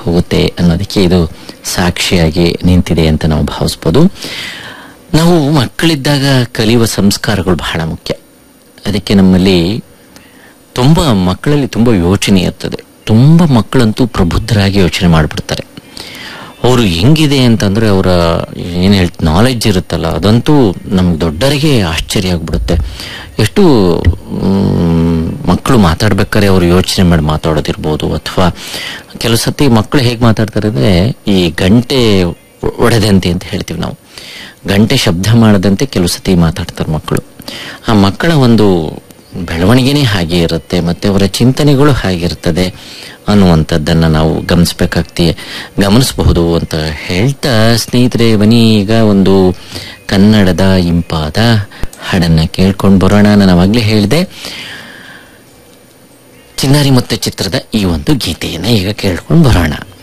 ಹೋಗುತ್ತೆ ಅನ್ನೋದಕ್ಕೆ ಇದು ಸಾಕ್ಷಿಯಾಗಿ ನಿಂತಿದೆ ಅಂತ ನಾವು ಭಾವಿಸ್ಬೋದು ನಾವು ಮಕ್ಕಳಿದ್ದಾಗ ಕಲಿಯುವ ಸಂಸ್ಕಾರಗಳು ಬಹಳ ಮುಖ್ಯ ಅದಕ್ಕೆ ನಮ್ಮಲ್ಲಿ ತುಂಬ ಮಕ್ಕಳಲ್ಲಿ ತುಂಬ ಯೋಚನೆ ಇರ್ತದೆ ತುಂಬ ಮಕ್ಕಳಂತೂ ಪ್ರಬುದ್ಧರಾಗಿ ಯೋಚನೆ ಮಾಡಿಬಿಡ್ತಾರೆ ಅವರು ಹೆಂಗಿದೆ ಅಂತಂದ್ರೆ ಅವರ ಏನು ಹೇಳ್ತ ನಾಲೆಡ್ಜ್ ಇರುತ್ತಲ್ಲ ಅದಂತೂ ನಮ್ಗೆ ದೊಡ್ಡರಿಗೆ ಆಶ್ಚರ್ಯ ಆಗ್ಬಿಡುತ್ತೆ ಎಷ್ಟು ಮ್, ಮಕ್ಕಳು ಮಾತಾಡ್ಬೇಕಾದ್ರೆ ಅವರು ಯೋಚನೆ ಮಾಡಿ ಮಾತಾಡೋದಿರ್ಬೋದು ಅಥವಾ ಕೆಲವು ಸತಿ ಮಕ್ಕಳು ಹೇಗೆ ಮಾತಾಡ್ತಾರೆ ಅಂದ್ರೆ ಈ ಗಂಟೆ ಒಡೆದಂತೆ ಅಂತ ಹೇಳ್ತೀವಿ ನಾವು ಗಂಟೆ ಶಬ್ದ ಮಾಡದಂತೆ ಕೆಲವು ಸತಿ ಮಾತಾಡ್ತಾರೆ ಮಕ್ಕಳು ಆ ಮಕ್ಕಳ ಒಂದು ಬೆಳವಣಿಗೆನೇ ಹಾಗೆ ಇರುತ್ತೆ ಮತ್ತೆ ಅವರ ಚಿಂತನೆಗಳು ಹಾಗಿರ್ತದೆ ಅನ್ನುವಂಥದ್ದನ್ನ ನಾವು ಗಮನಿಸ್ಬೇಕಾಗ್ತಿ ಗಮನಿಸಬಹುದು ಅಂತ ಹೇಳ್ತಾ ಸ್ನೇಹಿತರೆ ಬನ್ನಿ ಈಗ ಒಂದು ಕನ್ನಡದ ಇಂಪಾದ ಹಾಡನ್ನ ಕೇಳ್ಕೊಂಡು ಬರೋಣ ನಾನು ಅವಾಗಲೇ ಹೇಳಿದೆ ಚಿನ್ನಾರಿ ಮತ್ತೆ ಚಿತ್ರದ ಈ ಒಂದು ಗೀತೆಯನ್ನ ಈಗ ಕೇಳ್ಕೊಂಡು ಬರೋಣ